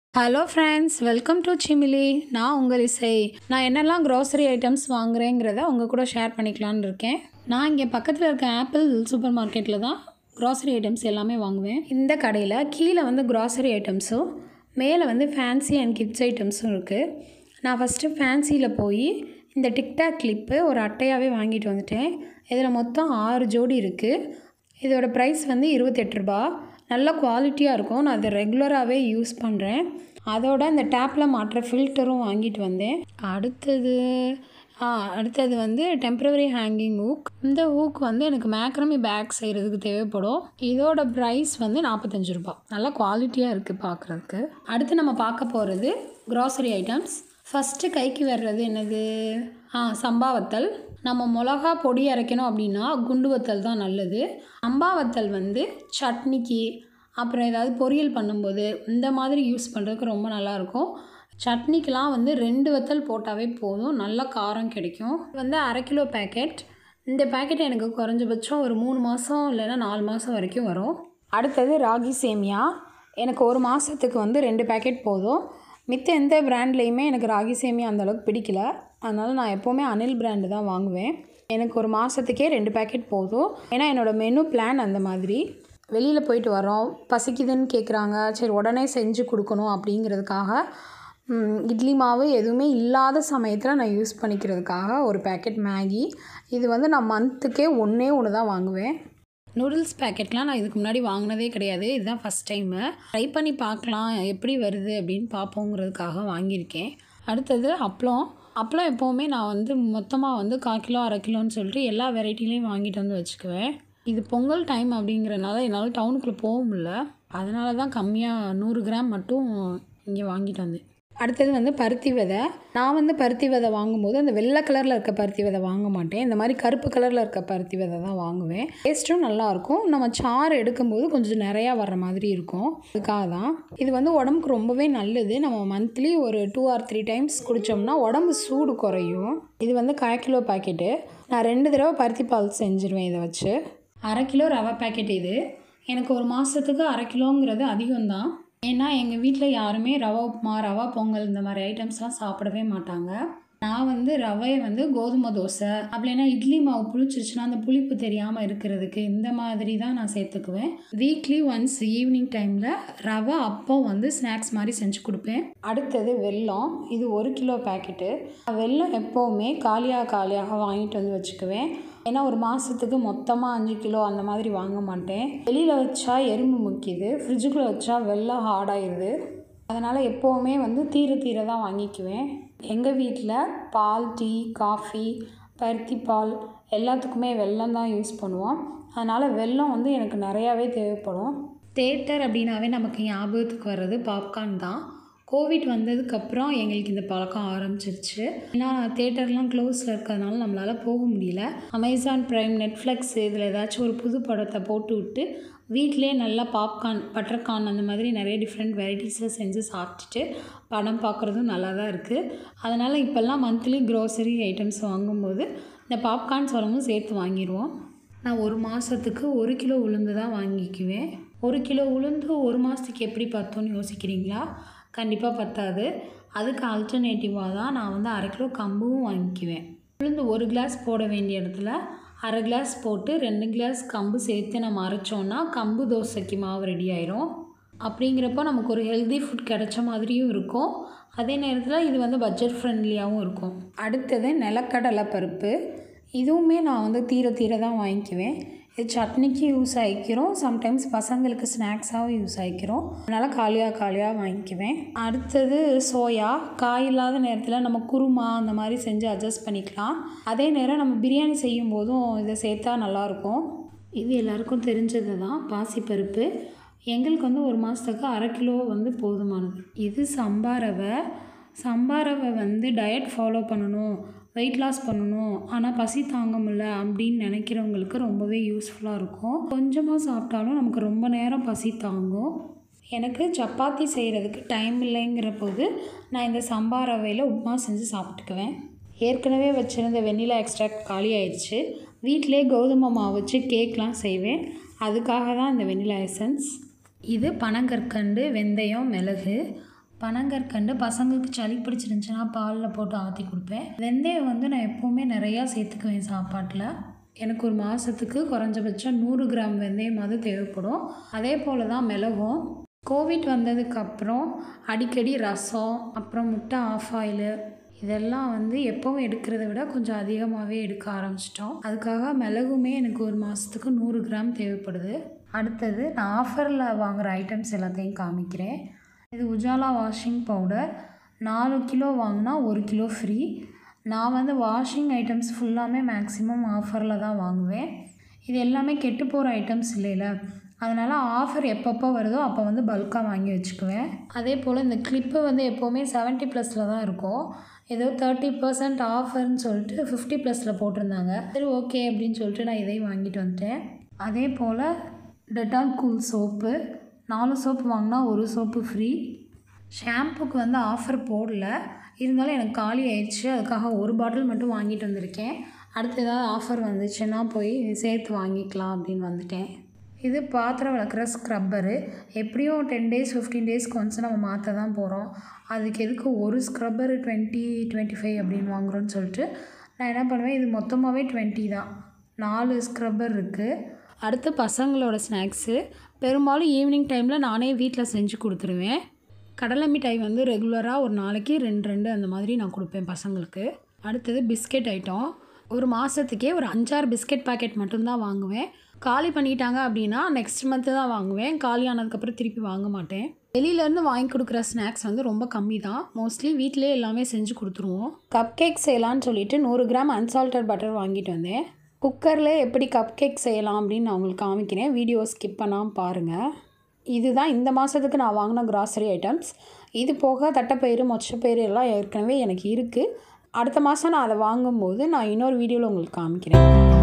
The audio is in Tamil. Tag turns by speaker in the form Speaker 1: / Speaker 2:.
Speaker 1: ஹலோ ஃப்ரெண்ட்ஸ் வெல்கம் டு சிமிலி நான் உங்கள் இசை நான் என்னெல்லாம் க்ராசரி ஐட்டம்ஸ் வாங்குறேங்கிறத உங்கள் கூட ஷேர் பண்ணிக்கலான்னு இருக்கேன் நான் இங்கே பக்கத்தில் இருக்க ஆப்பிள் சூப்பர் மார்க்கெட்டில் தான் க்ராசரி ஐட்டம்ஸ் எல்லாமே வாங்குவேன் இந்த கடையில் கீழே வந்து க்ராசரி ஐட்டம்ஸும் மேலே வந்து ஃபேன்சி அண்ட் கிட்ஸ் ஐட்டம்ஸும் இருக்குது நான் ஃபஸ்ட்டு ஃபேன்சியில் போய் இந்த டிக்டாக் கிளிப்பு ஒரு அட்டையாகவே வாங்கிட்டு வந்துட்டேன் இதில் மொத்தம் ஆறு ஜோடி இருக்குது இதோட ப்ரைஸ் வந்து இருபத்தெட்டு ரூபா நல்ல குவாலிட்டியாக இருக்கும் நான் அதை ரெகுலராகவே யூஸ் பண்ணுறேன் அதோட இந்த டேப்பில் மாட்டுற ஃபில்டரும் வாங்கிட்டு வந்தேன் அடுத்தது ஆ அடுத்தது வந்து டெம்ப்ரவரி ஹேங்கிங் ஹூக் இந்த ஹூக் வந்து எனக்கு மேக்ரமி பேக் செய்கிறதுக்கு தேவைப்படும் இதோட ப்ரைஸ் வந்து நாற்பத்தஞ்சு ரூபா நல்லா குவாலிட்டியாக இருக்குது பார்க்குறதுக்கு அடுத்து நம்ம பார்க்க போகிறது க்ராசரி ஐட்டம்ஸ் ஃபஸ்ட்டு கைக்கு வர்றது என்னது ஆ சம்பா வத்தல் நம்ம மிளகா பொடி அரைக்கணும் அப்படின்னா குண்டு வத்தல் தான் நல்லது சம்பா வத்தல் வந்து சட்னிக்கு அப்புறம் ஏதாவது பொரியல் பண்ணும்போது இந்த மாதிரி யூஸ் பண்ணுறதுக்கு ரொம்ப நல்லாயிருக்கும் சட்னிக்கெலாம் வந்து ரெண்டு வத்தல் போட்டாவே போதும் நல்ல காரம் கிடைக்கும் இது வந்து அரை கிலோ பேக்கெட் இந்த பேக்கெட் எனக்கு குறைஞ்சபட்சம் ஒரு மூணு மாதம் இல்லைன்னா நாலு மாதம் வரைக்கும் வரும் அடுத்தது ராகி சேமியா எனக்கு ஒரு மாதத்துக்கு வந்து ரெண்டு பேக்கெட் போதும் மித்த எந்த பிராண்ட்லேயுமே எனக்கு ராகி சேமியா அந்தளவுக்கு பிடிக்கல அதனால் நான் எப்போவுமே அனில் பிராண்டு தான் வாங்குவேன் எனக்கு ஒரு மாதத்துக்கே ரெண்டு பேக்கெட் போதும் ஏன்னா என்னோடய மெனு பிளான் அந்த மாதிரி வெளியில் போயிட்டு வரோம் பசிக்குதுன்னு கேட்குறாங்க சரி உடனே செஞ்சு கொடுக்கணும் அப்படிங்கிறதுக்காக ம், இட்லி மாவு எதுவுமே இல்லாத சமயத்தில் நான் யூஸ் பண்ணிக்கிறதுக்காக ஒரு பேக்கெட் மேகி இது வந்து நான் மந்த்துக்கே ஒன்றே ஒன்று தான் வாங்குவேன் நூடுல்ஸ் பேக்கெட்லாம் நான் இதுக்கு முன்னாடி வாங்கினதே கிடையாது இதுதான் ஃபஸ்ட் டைமு ட்ரை பண்ணி பார்க்கலாம் எப்படி வருது அப்படின்னு பார்ப்போங்கிறதுக்காக வாங்கியிருக்கேன் அடுத்தது அப்பளம் அப்பளம் எப்போவுமே நான் வந்து மொத்தமாக வந்து கால் கிலோ அரை கிலோன்னு சொல்லிட்டு எல்லா வெரைட்டிலையும் வாங்கிட்டு வந்து வச்சுக்குவேன் இது பொங்கல் டைம் அப்படிங்கிறனால என்னால் டவுனுக்குள்ளே போக முடியல அதனால தான் கம்மியாக நூறு கிராம் மட்டும் இங்கே வாங்கிட்டு வந்தேன் அடுத்தது வந்து பருத்தி விதை நான் வந்து பருத்தி விதை வாங்கும்போது அந்த வெள்ளை கலரில் இருக்க பருத்தி விதை வாங்க மாட்டேன் இந்த மாதிரி கருப்பு கலரில் இருக்க பருத்தி விதை தான் வாங்குவேன் டேஸ்ட்டும் நல்லாயிருக்கும் நம்ம சாறு எடுக்கும்போது கொஞ்சம் நிறையா வர்ற மாதிரி இருக்கும் அதுக்காக தான் இது வந்து உடம்புக்கு ரொம்பவே நல்லது நம்ம மந்த்லி ஒரு டூ ஆர் த்ரீ டைம்ஸ் குடித்தோம்னா உடம்பு சூடு குறையும் இது வந்து கால் கிலோ பாக்கெட்டு நான் ரெண்டு தடவை பருத்தி பால் செஞ்சுருவேன் இதை வச்சு அரை கிலோ ரவை பேக்கெட் இது எனக்கு ஒரு மாதத்துக்கு அரை கிலோங்கிறது அதிகம்தான் ஏன்னா எங்கள் வீட்டில் யாருமே ரவா உப்புமா ரவா பொங்கல் இந்த மாதிரி ஐட்டம்ஸ்லாம் சாப்பிடவே மாட்டாங்க நான் வந்து ரவையை வந்து கோதுமை தோசை அப்படின்னா இட்லி மாவு புளிச்சிருச்சுன்னா அந்த புளிப்பு தெரியாமல் இருக்கிறதுக்கு இந்த மாதிரி தான் நான் சேர்த்துக்குவேன் வீக்லி ஒன்ஸ் ஈவினிங் டைமில் ரவை அப்பம் வந்து ஸ்நாக்ஸ் மாதிரி செஞ்சு கொடுப்பேன் அடுத்தது வெல்லம் இது ஒரு கிலோ பேக்கெட்டு வெல்லம் எப்போவுமே காலியாக காலியாக வாங்கிட்டு வந்து வச்சுக்குவேன் ஏன்னா ஒரு மாதத்துக்கு மொத்தமாக அஞ்சு கிலோ அந்த மாதிரி வாங்க மாட்டேன் வெளியில் வச்சா எறும்பு முக்கியது ஃப்ரிட்ஜுக்குள்ளே வச்சா வெள்ளம் ஹார்டாயிருது அதனால் எப்போவுமே வந்து தீர தீர தான் வாங்கிக்குவேன் எங்கள் வீட்டில் பால் டீ காஃபி பருத்தி பால் எல்லாத்துக்குமே வெல்லம் தான் யூஸ் பண்ணுவோம் அதனால் வெல்லம் வந்து எனக்கு நிறையாவே தேவைப்படும் தேட்டர் அப்படின்னாவே நமக்கு ஞாபகத்துக்கு வர்றது பாப்கார்ன் தான் கோவிட் வந்ததுக்கப்புறம் எங்களுக்கு இந்த பழக்கம் ஆரம்பிச்சிருச்சு ஏன்னா தேட்டர்லாம் க்ளோஸில் இருக்கிறதுனால நம்மளால் போக முடியல அமேசான் ப்ரைம் நெட்ஃப்ளிக்ஸ் இதில் ஏதாச்சும் ஒரு புது படத்தை போட்டு விட்டு வீட்டிலே நல்லா பாப்கார்ன் பட்டர்கார்ன் அந்த மாதிரி நிறைய டிஃப்ரெண்ட் வெரைட்டிஸில் செஞ்சு சாப்பிட்டுட்டு படம் பார்க்குறதும் நல்லா தான் இருக்குது அதனால் இப்போல்லாம் மந்த்லி க்ரோசரி ஐட்டம்ஸ் வாங்கும்போது இந்த பாப்கார்ன் சொல்லவும் சேர்த்து வாங்கிடுவோம் நான் ஒரு மாதத்துக்கு ஒரு கிலோ உளுந்து தான் வாங்கிக்குவேன் ஒரு கிலோ உளுந்து ஒரு மாதத்துக்கு எப்படி பத்தும்னு யோசிக்கிறீங்களா கண்டிப்பாக பத்தாது அதுக்கு ஆல்டர்னேட்டிவாக தான் நான் வந்து அரை கிலோ கம்பும் வாங்கிக்குவேன் உளுந்து ஒரு கிளாஸ் போட வேண்டிய இடத்துல அரை கிளாஸ் போட்டு ரெண்டு கிளாஸ் கம்பு சேர்த்து நம்ம அரைச்சோன்னா கம்பு தோசைக்கு மாவு ரெடி ஆயிரும் அப்படிங்கிறப்போ நமக்கு ஒரு ஹெல்தி ஃபுட் கிடைச்ச மாதிரியும் இருக்கும் அதே நேரத்தில் இது வந்து பட்ஜெட் ஃப்ரெண்ட்லியாகவும் இருக்கும் அடுத்தது நிலக்கடலை பருப்பு இதுவுமே நான் வந்து தீர தீர தான் வாங்கிக்குவேன் இது சட்னிக்கு யூஸ் ஆகிக்கிறோம் சம்டைம்ஸ் பசங்களுக்கு ஸ்நாக்ஸாகவும் யூஸ் ஆகிக்கிறோம் அதனால் காலியாக காலியாக வாங்கிக்குவேன் அடுத்தது சோயா காய் இல்லாத நேரத்தில் நம்ம குருமா அந்த மாதிரி செஞ்சு அட்ஜஸ்ட் பண்ணிக்கலாம் அதே நேரம் நம்ம பிரியாணி செய்யும் போதும் இதை சேர்த்தா நல்லாயிருக்கும் இது எல்லாருக்கும் தெரிஞ்சது தான் பாசிப்பருப்பு எங்களுக்கு வந்து ஒரு மாதத்துக்கு அரை கிலோ வந்து போதுமானது இது சம்பா ரவை சம்பா ரவை வந்து டயட் ஃபாலோ பண்ணணும் வெயிட் லாஸ் பண்ணணும் ஆனால் பசி தாங்க முடியல அப்படின்னு நினைக்கிறவங்களுக்கு ரொம்பவே யூஸ்ஃபுல்லாக இருக்கும் கொஞ்சமாக சாப்பிட்டாலும் நமக்கு ரொம்ப நேரம் பசி தாங்கும் எனக்கு சப்பாத்தி செய்கிறதுக்கு டைம் இல்லைங்கிற போது நான் இந்த சம்பா ரவையில் உப்புமா செஞ்சு சாப்பிட்டுக்குவேன் ஏற்கனவே வச்சுருந்த வெண்ணிலா எக்ஸ்ட்ராக்ட் காலி ஆயிடுச்சு வீட்டிலே கோதுமை மாவு வச்சு கேக்லாம் செய்வேன் அதுக்காக தான் இந்த வெண்ணிலா எசன்ஸ் இது பனங்கற்கண்டு வெந்தயம் மிளகு பனங்கற்கண்டு பசங்களுக்கு சளி பிடிச்சிருந்துச்சுன்னா பாலில் போட்டு ஆற்றி கொடுப்பேன் வெந்தயம் வந்து நான் எப்போவுமே நிறையா சேர்த்துக்குவேன் சாப்பாட்டில் எனக்கு ஒரு மாதத்துக்கு குறைஞ்சபட்சம் நூறு கிராம் வெந்தயமாவது தேவைப்படும் அதே போல் தான் மிளகும் கோவிட் வந்ததுக்கப்புறம் அடிக்கடி ரசம் அப்புறம் முட்டை ஆஃப் ஆயிலு இதெல்லாம் வந்து எப்போவும் எடுக்கிறத விட கொஞ்சம் அதிகமாகவே எடுக்க ஆரம்பிச்சிட்டோம் அதுக்காக மிளகுமே எனக்கு ஒரு மாதத்துக்கு நூறு கிராம் தேவைப்படுது அடுத்தது நான் ஆஃபரில் வாங்குகிற ஐட்டம்ஸ் எல்லாத்தையும் காமிக்கிறேன் இது உஜாலா வாஷிங் பவுடர் நாலு கிலோ வாங்கினா ஒரு கிலோ ஃப்ரீ நான் வந்து வாஷிங் ஐட்டம்ஸ் ஃபுல்லாமே மேக்ஸிமம் ஆஃபரில் தான் வாங்குவேன் இது எல்லாமே கெட்டு போகிற ஐட்டம்ஸ் இல்லைல்ல அதனால் ஆஃபர் எப்பப்போ வருதோ அப்போ வந்து பல்காக வாங்கி வச்சுக்குவேன் அதே போல் இந்த கிளிப்பு வந்து எப்போவுமே செவன்ட்டி ப்ளஸில் தான் இருக்கும் ஏதோ தேர்ட்டி பர்சன்ட் ஆஃபர்னு சொல்லிட்டு ஃபிஃப்டி ப்ளஸில் போட்டிருந்தாங்க சரி ஓகே அப்படின்னு சொல்லிட்டு நான் இதையும் வாங்கிட்டு வந்துட்டேன் அதே போல் டெட்டால் கூல் சோப்பு நாலு சோப்பு வாங்கினா ஒரு சோப்பு ஃப்ரீ ஷாம்புக்கு வந்து ஆஃபர் போடல இருந்தாலும் எனக்கு காலி ஆயிடுச்சு அதுக்காக ஒரு பாட்டில் மட்டும் வாங்கிட்டு வந்திருக்கேன் அடுத்து ஏதாவது ஆஃபர் வந்துச்சுன்னா போய் சேர்த்து வாங்கிக்கலாம் அப்படின்னு வந்துட்டேன் இது பாத்திரம் விளக்குற ஸ்க்ரப்பரு எப்படியும் டென் டேஸ் ஃபிஃப்டீன் டேஸ்க்கு ஒன்ஸ் நம்ம மாற்ற தான் போகிறோம் அதுக்கு எதுக்கு ஒரு ஸ்க்ரப்பர் டுவெண்ட்டி டுவெண்ட்டி ஃபைவ் அப்படின்னு வாங்குறோன்னு சொல்லிட்டு நான் என்ன பண்ணுவேன் இது மொத்தமாகவே டுவெண்ட்டி தான் நாலு ஸ்க்ரப்பர் இருக்குது அடுத்து பசங்களோட ஸ்நாக்ஸு பெரும்பாலும் ஈவினிங் டைமில் நானே வீட்டில் செஞ்சு கொடுத்துருவேன் கடலை மிட்டாய் வந்து ரெகுலராக ஒரு நாளைக்கு ரெண்டு ரெண்டு அந்த மாதிரி நான் கொடுப்பேன் பசங்களுக்கு அடுத்தது பிஸ்கெட் ஐட்டம் ஒரு மாதத்துக்கே ஒரு அஞ்சாறு பிஸ்கெட் பாக்கெட் மட்டும்தான் வாங்குவேன் காலி பண்ணிட்டாங்க அப்படின்னா நெக்ஸ்ட் மந்த்து தான் வாங்குவேன் காலி ஆனதுக்கப்புறம் திருப்பி வாங்க மாட்டேன் வெளியிலேருந்து வாங்கி கொடுக்குற ஸ்நாக்ஸ் வந்து ரொம்ப கம்மி தான் மோஸ்ட்லி வீட்டிலே எல்லாமே செஞ்சு கொடுத்துருவோம் கப் கேக் செய்யலான்னு சொல்லிட்டு நூறு கிராம் அன்சால்டட் பட்டர் வாங்கிட்டு வந்தேன் குக்கரில் எப்படி கப் கேக் செய்யலாம் அப்படின்னு நான் உங்களுக்கு காமிக்கிறேன் வீடியோ ஸ்கிப் பண்ணாமல் பாருங்கள் இதுதான் இந்த மாதத்துக்கு நான் வாங்கின கிராசரி ஐட்டம்ஸ் இது போக தட்டைப்பயிறு மொச்சப்பயிறு எல்லாம் ஏற்கனவே எனக்கு இருக்குது அடுத்த மாதம் நான் அதை வாங்கும்போது நான் இன்னொரு வீடியோவில் உங்களுக்கு காமிக்கிறேன்